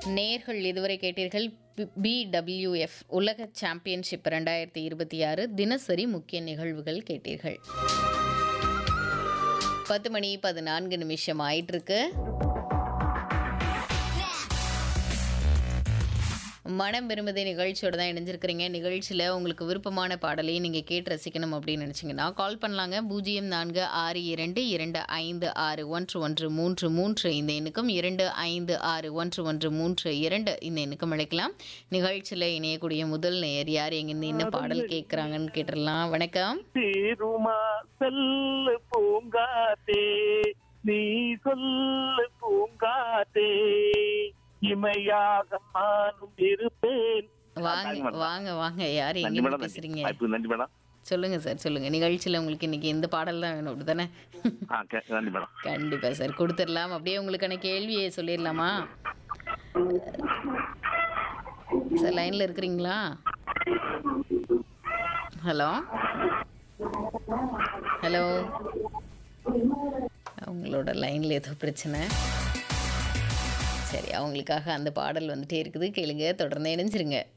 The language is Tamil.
நேர்கள் இதுவரை கேட்டீர்கள் பிடபிள்யூஎஃப் உலக சாம்பியன்ஷிப் ரெண்டாயிரத்தி இருபத்தி ஆறு தினசரி முக்கிய நிகழ்வுகள் கேட்டீர்கள் பத்து மணி பதினான்கு நிமிஷம் ஆயிட்டு இருக்கு மனம் விரும்புதே நிகழ்ச்சியோட தான் இணைஞ்சிருக்கிறீங்க நிகழ்ச்சியில் உங்களுக்கு விருப்பமான பாடலையும் நீங்கள் கேட்டு ரசிக்கணும் அப்படின்னு நினச்சிங்கன்னா கால் பண்ணலாங்க பூஜ்ஜியம் நான்கு ஆறு இரண்டு இரண்டு ஐந்து ஆறு ஒன்று ஒன்று மூன்று மூன்று இந்த எண்ணுக்கும் இரண்டு ஐந்து ஆறு ஒன்று ஒன்று மூன்று இரண்டு இந்த எண்ணுக்கும் அழைக்கலாம் நிகழ்ச்சியில் இணையக்கூடிய முதல் நேயர் யார் எங்கேருந்து என்ன பாடல் கேட்குறாங்கன்னு கேட்டுடலாம் வணக்கம் திருமா சொல்லு பூங்காத்தே நீ சொல்லு பூங்காத்தே இமையாக நானும் இருப்பேன் வாங்க வாங்க வாங்க யார் நன்றி எங்கேருந்து மேடம் பேசுகிறீங்க வாய்ப்பு நன்றி மேடம் சொல்லுங்க சார் சொல்லுங்க நிகழ்ச்சியில் உங்களுக்கு இன்னைக்கு இந்த பாடல் தான் வேணும் அப்படிதானே ஆ கே- நன்றி மேடம் கண்டிப்பா சார் கொடுத்துடலாம் அப்படியே உங்களுக்கான கேள்வியை சொல்லிடலாமா சார் லைன்ல இருக்கிறீங்களா ஹலோ ஹலோ அவங்களோட லைன்ல ஏதோ பிரச்சனை சரி அவங்களுக்காக அந்த பாடல் வந்துட்டே இருக்குது கேளுங்க தொடர்ந்து இணைஞ்சிருங்க